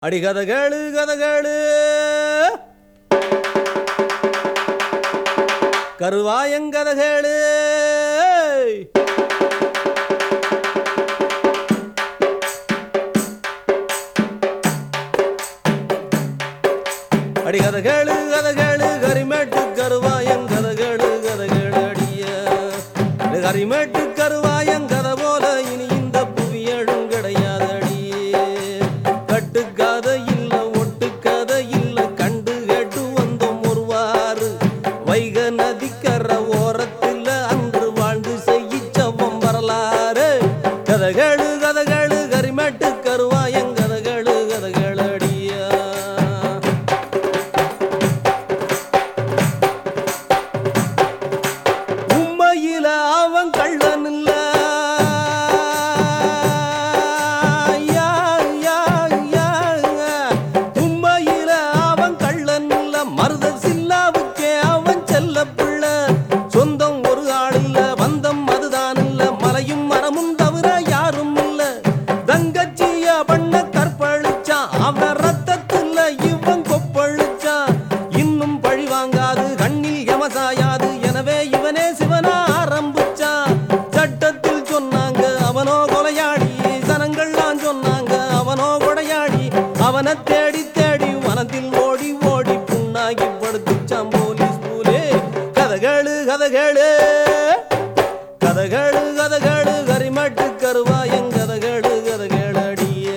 அடி கதை கேளு கதை கேளு கருவாயங்கதை கேளு அடி கதை கேளு கதை கேளு கரிமேட்டு கருவாயங்கதை கேளு கதை கேளு அடிய இது கரிமேட்டு கருவாயங்கதை போல இனி இந்த புவியழும் கிடையாது அடியே கட்டுக்கதை இல்ல ஒட்டுக்கதை இல்ல கண்டு கேட்டு வந்தோம் ஒருவாறு வைக நதிக்கர ஓரத்தில் அன்று வாழ்ந்து செய்யிச்சவம் வரலாறு கதைகளு கதைகளு கரிமேட்டு கருவாயங்கதைகளு கதைகள் அடியா உண்மையில அவன் கள்ளன் இல்ல யா, யா, யா. உண்மையில அவன் கள்ளன் இல்ல மருத சில்லாவுக்கே அவன் செல்ல பிள்ளை சொந்தம் ஒரு ஆள் இல்ல பந்தம் அதுதான் இல்ல மலையும் மரமும் தவிர யாரும் இல்ல தங்கச்சிய பண்ண கற்பழிச்சான் அவன் ரத்தத்துல இவன் கொப்பழிச்சான் இன்னும் பழி வாங்காது கண்ணில் யமசாயாது எனவே இவனே சிவனா ஆரம்பிச்சான் சட்டத்தில் சொன்னாங்க அவனோ கொலையாடி சனங்கள்லாம் சொன்னாங்க அவனோ கொடையாடி அவனை தேடி தேடி வனத்தில் ஓடி ஓடி புண்ணாகி படுத்துச்சான் போலீஸ் பூலே கதைகளு கதைகளு கதைகளு கதைகளு கரிமட்டு கருவாயங் கதைகளு கதைகள் அடிய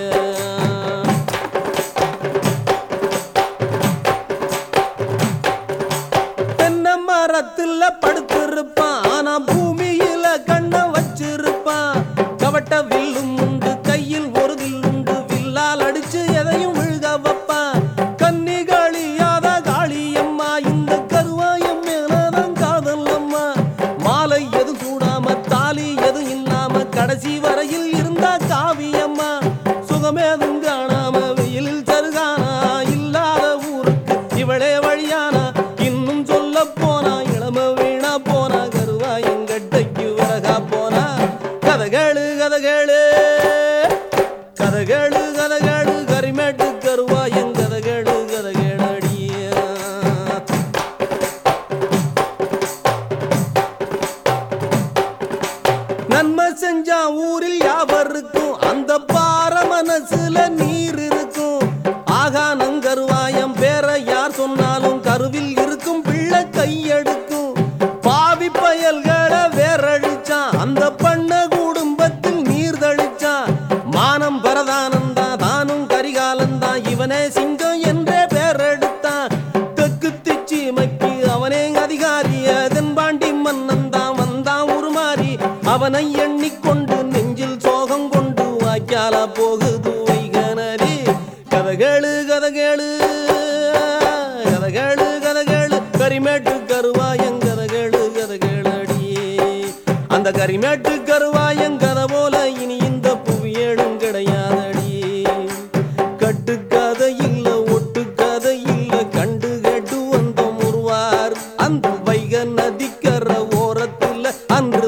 தென்னை மரத்துல படுத்திருப்பான் ஆனா பூமியில கண்ண வச்சிருப்பான் கவட்ட வில்லும் உண்டு கையில் ஒரு வில் உண்டு வில்லால் அடிச்சு எதையும் விழுக வைப்பான் கன்னிகாளியாத காளியம்மா இந்த கருவாயம் மேலதான் காதல் அம்மா மாலை எது கூடாம தாலி எது இல்லாம கடைசி வரையில் இருந்தா காவியம்மா சுகமேதும் காணாம வெயிலில் சருகானா இல்லாத ஊருக்கு இவளே வழியானா இன்னும் சொல்ல போனா இளம வீணா போனா கருவா எங்கட்டைக்கு வரகா போனா கதைகளு கதைகளு கதைகளு கதைகளு கரிமேட்டு கருவா என் கதைகளு கதைகள் அடியா நன்மை செஞ்சா ஊரில் யாவருக்கும் அந்த பார மனசுல நீர் இருக்கும் ஆகா நங்கருவாயம் பேர யார் சொன்னாலும் கருவில் இருக்கும் பிள்ளை கையெடுக்கும் பாவி பயல்களை வேரழிச்சான் அந்த பண்ண குடும்பத்தில் நீர் தளிச்சான் மானம் பரதானந்தா தானும் கரிகாலந்தான் இவனே சிங்கம் என்றே பேரெடுத்தான் தெற்கு திச்சிமைக்கு அவனே அதிகாரி தென்பாண்டி மன்னன் தான் வந்தான் உருமாறி அவனை எண்ணிக்கொண்டு நெஞ்சில் சோகம் கொண்டு வாய்க்கால போகுது வைகனரி கதைகளு கதைகளு கதைகளு கதைகளு கரிமேட்டு கருவாயங் கதைகளு கதைகள் அடியே அந்த கரிமேட்டு கருவாயங் கதை போல இனி இந்த புவியேடும் கிடையாதடியே கட்டுக்கதை இல்ல ஒட்டுக்கதை இல்ல கண்டு கேட்டு வந்தோம் ஒருவார் அந்த வைக நதிக்கர ஓரத்தில் அந்த